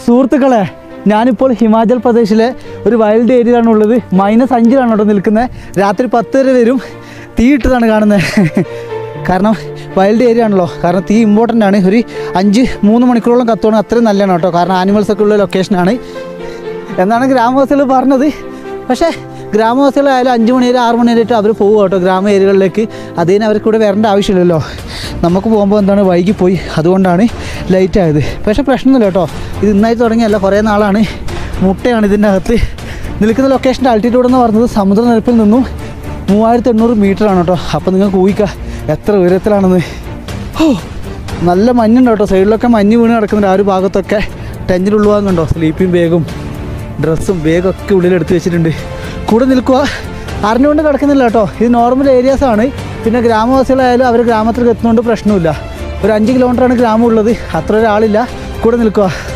സുഹൃത്തുക്കളെ ഞാനിപ്പോൾ ഹിമാചൽ പ്രദേശിലെ ഒരു വൈൽഡ് ഏരിയയിലാണ് ഉള്ളത് മൈനസ് അഞ്ചിലാണ് അവിടെ നിൽക്കുന്നത് രാത്രി പത്ത് വരെ വരും തീ ഇട്ടതാണ് കാണുന്നത് കാരണം വൈൽഡ് ഏരിയ ആണല്ലോ കാരണം തീ ഇമ്പോർട്ടൻ്റ് ആണ് ഒരു അഞ്ച് മൂന്ന് മണിക്കൂറോളം കത്തുവാണ് അത്രയും നല്ലതാണ് കേട്ടോ കാരണം ആനിമൽസ് ഒക്കെ ഉള്ള ലൊക്കേഷനാണ് എന്നാണ് ഗ്രാമവാസികൾ പറഞ്ഞത് പക്ഷേ ഗ്രാമവാസികളായാലും അഞ്ച് മണി വരെ ആറ് മണി വരെ അവർ പോകും കേട്ടോ ഗ്രാമ ഏരിയകളിലേക്ക് അതിന് അവർക്ക് ഇവിടെ വരേണ്ട ആവശ്യമില്ലല്ലോ നമുക്ക് പോകുമ്പോൾ എന്താണ് വൈകിപ്പോയി അതുകൊണ്ടാണ് ലേറ്റ് ആയത് പക്ഷേ പ്രശ്നമൊന്നുമില്ല കേട്ടോ ഇത് ഇന്നായി തുടങ്ങിയല്ല കുറേ നാളാണ് മുട്ടയാണ് ഇതിൻ്റെ അകത്ത് നിൽക്കുന്ന ലൊക്കേഷൻ്റെ ആൾട്ടിറ്റ്യൂഡ് എന്ന് പറഞ്ഞത് സമുദ്രനിരപ്പിൽ നിന്നും മൂവായിരത്തി എണ്ണൂറ് മീറ്ററാണ് കേട്ടോ അപ്പോൾ നിങ്ങൾക്ക് ഊഹിക്കുക എത്ര ഉയരത്തിലാണെന്ന് ഓ നല്ല മഞ്ഞുണ്ട് കേട്ടോ സൈഡിലൊക്കെ മഞ്ഞ് വീണ് കിടക്കുന്നുണ്ട് ആ ഒരു ഭാഗത്തൊക്കെ ടെഞ്ചിൽ ഉള്ളുവാങ്ങുണ്ടോ സ്ലീപ്പിംഗ് ബാഗും ഡ്രസ്സും ബാഗൊക്കെ ഉള്ളിലെടുത്ത് വെച്ചിട്ടുണ്ട് കൂടെ നിൽക്കുക അറിഞ്ഞുകൊണ്ട് കിടക്കുന്നില്ല കേട്ടോ ഇത് നോർമൽ ഏരിയാസ് ആണ് പിന്നെ ഗ്രാമവാസികളായാലും അവർ ഗ്രാമത്തിലേക്ക് എത്തുന്നതുകൊണ്ട് പ്രശ്നമില്ല ഒരു അഞ്ച് കിലോമീറ്ററാണ് ഗ്രാമം ഉള്ളത് അത്ര ഒരാളില്ല കൂടെ നിൽക്കുക